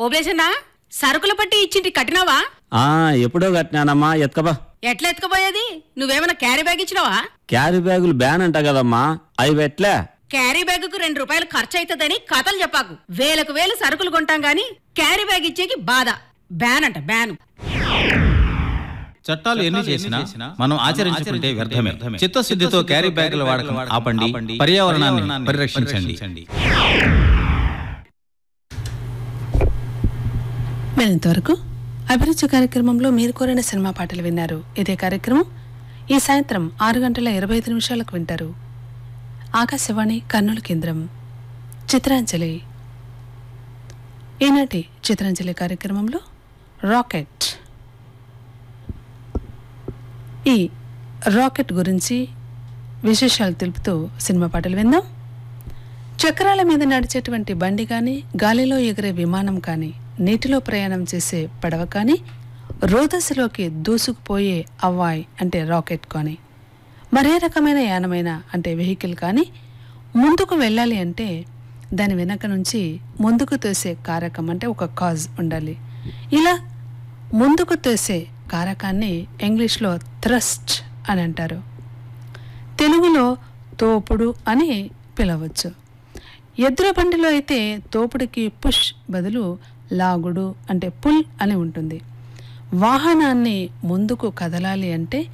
ఓబ్లేసన్నా సరుకుల పట్టి ఇచ్చింటి కట్టినావా ఆ ఎప్పుడో కట్టినానమ్మా ఎత్కబా ఎట్లా ఎత్తుకుపోయేది నువ్వేమైనా క్యారీ బ్యాగ్ ఇచ్చినావా క్యారీ బ్యాగులు బ్యాన్ అంట కదమ్మా అవి పెట్లే క్యారీ బ్యాగ్ కు రెండు రూపాయలు ఖర్చు అవుతుందని కథలు చెప్పాకు వేలకు వేలు సరుకులు కొంటాం గాని క్యారీ బ్యాగ్ ఇచ్చేకి బాధ బ్యాన్ అంట బ్యాన్ చట్టాలు ఎన్ని చేసినా మనం ఆచరించుకుంటే వ్యర్థమే చిత్తశుద్ధితో క్యారీ బ్యాగుల వాడకం ఆపండి పర్యావరణాన్ని పరిరక్షించండి మరింతవరకు అభిరుచి కార్యక్రమంలో మీరు కోరిన సినిమా పాటలు విన్నారు ఇదే కార్యక్రమం ఈ సాయంత్రం ఆరు గంటల ఇరవై ఐదు నిమిషాలకు వింటారు ఆకాశవాణి కర్నూలు కేంద్రం చిత్రాంజలి ఈనాటి చిత్రాంజలి కార్యక్రమంలో రాకెట్ ఈ రాకెట్ గురించి విశేషాలు తెలుపుతూ సినిమా పాటలు విందాం చక్రాల మీద నడిచేటువంటి బండి కానీ గాలిలో ఎగిరే విమానం కానీ నీటిలో ప్రయాణం చేసే పడవ కానీ రోదశలోకి దూసుకుపోయే అవ్వాయ్ అంటే రాకెట్ కానీ మరే రకమైన యానమైన అంటే వెహికల్ కానీ ముందుకు వెళ్ళాలి అంటే దాని వెనక నుంచి ముందుకు తోసే కారకం అంటే ఒక కాజ్ ఉండాలి ఇలా ముందుకు తోసే కారకాన్ని ఇంగ్లీష్లో థ్రస్ట్ అని అంటారు తెలుగులో తోపుడు అని పిలవచ్చు ఎద్దుల బండిలో అయితే తోపుడికి పుష్ బదులు లాగుడు అంటే పుల్ అని ఉంటుంది వాహనాన్ని ముందుకు కదలాలి అంటే